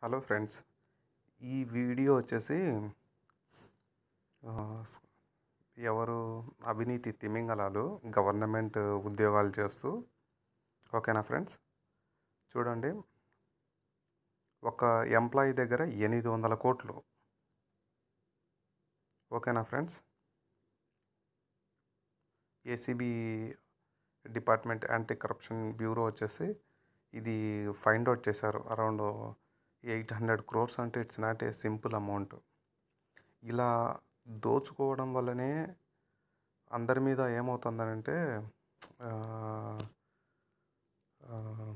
hello friends ఈ video వచ్చేసి ఆ, స్- ఎవరు అవినీతి తిమింగలాలు గవర్నమెంట్ ఉద్యోగాలు చేస్తూ ఓకేనా ఫ్రెండ్స్ చూడండి ఒక ఎంప్లాయీ దగ్గర ఎనిమిది వందల కోట్లు ఓకేనా friends ACB department anti corruption bureau వచ్చేసి ఇది ఫైండ్ అవుట్ చేశారు అరౌండ్ ఎయిట్ హండ్రెడ్ క్రోర్స్ అంటే it's not a simple amount ఇలా దోచుకోవడం వల్లనే అందరి మీద ఏమవుతుందనంటే ఆ, ఆ,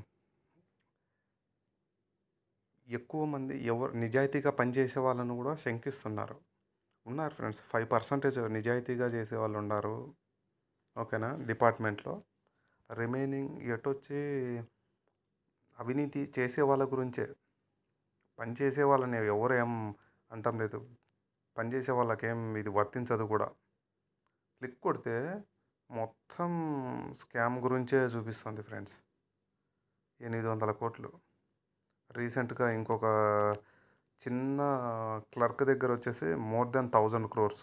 ఎక్కువ మంది ఎవరు నిజాయితీగా పనిచేసే వాళ్ళను కూడా శంకిస్తున్నారు ఉన్నారు ఫ్రెండ్స్ ఫైవ్ పర్సెంటేజ్ నిజాయితీగా చేసే వాళ్ళు ఉన్నారు ఓకేనా డిపార్ట్మెంట్లో రిమైనింగ్ ఎటొచ్చి అవినీతి చేసే వాళ్ళ గురించే పని చేసే వాళ్ళని ఎవరు ఏం అంటం లేదు పని చేసే వాళ్ళకేం ఇది వర్తించదు కూడా క్లిక్ కొడితే మొత్తం స్కామ్ గురించే చూపిస్తుంది ఫ్రెండ్స్ ఎనిమిది వందల కోట్లు రీసెంట్గా ఇంకొక చిన్న క్లర్క్ దగ్గర వచ్చేసి మోర్ దెన్ థౌజండ్ క్రోర్స్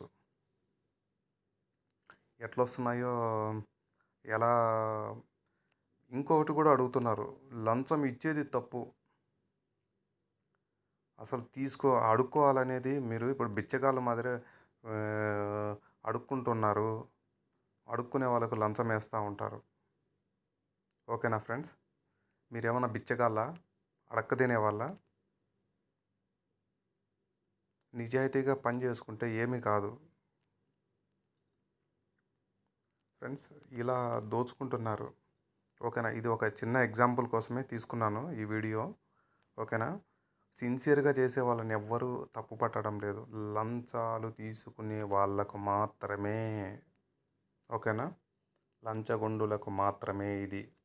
ఎట్లా వస్తున్నాయో ఎలా ఇంకొకటి కూడా అడుగుతున్నారు లంచం ఇచ్చేది తప్పు అసలు తీసుకో అడుక్కోవాలనేది మీరు ఇప్పుడు బిచ్చగాళ్ళ మాదిరి ఆ, అడుక్కుంటున్నారు అడుక్కునే వాళ్ళకు లంచం వేస్తూ ఉంటారు ఓకేనా ఫ్రెండ్స్ మీరేమన్నా బిచ్చగాళ్ళ అడక్క తినేవాళ్ళ నిజాయితీగా పని చేసుకుంటే ఏమీ కాదు ఫ్రెండ్స్ ఇలా దోచుకుంటున్నారు ఓకేనా ఇది ఒక చిన్న ఎగ్జాంపుల్ కోసమే తీసుకున్నాను ఈ వీడియో ఓకేనా సిన్సియర్గా చేసే వాళ్ళని ఎవ్వరూ తప్పు పట్టడం లేదు లంచాలు తీసుకునే వాళ్ళకు మాత్రమే ఓకేనా లంచగొండులకు మాత్రమే ఇది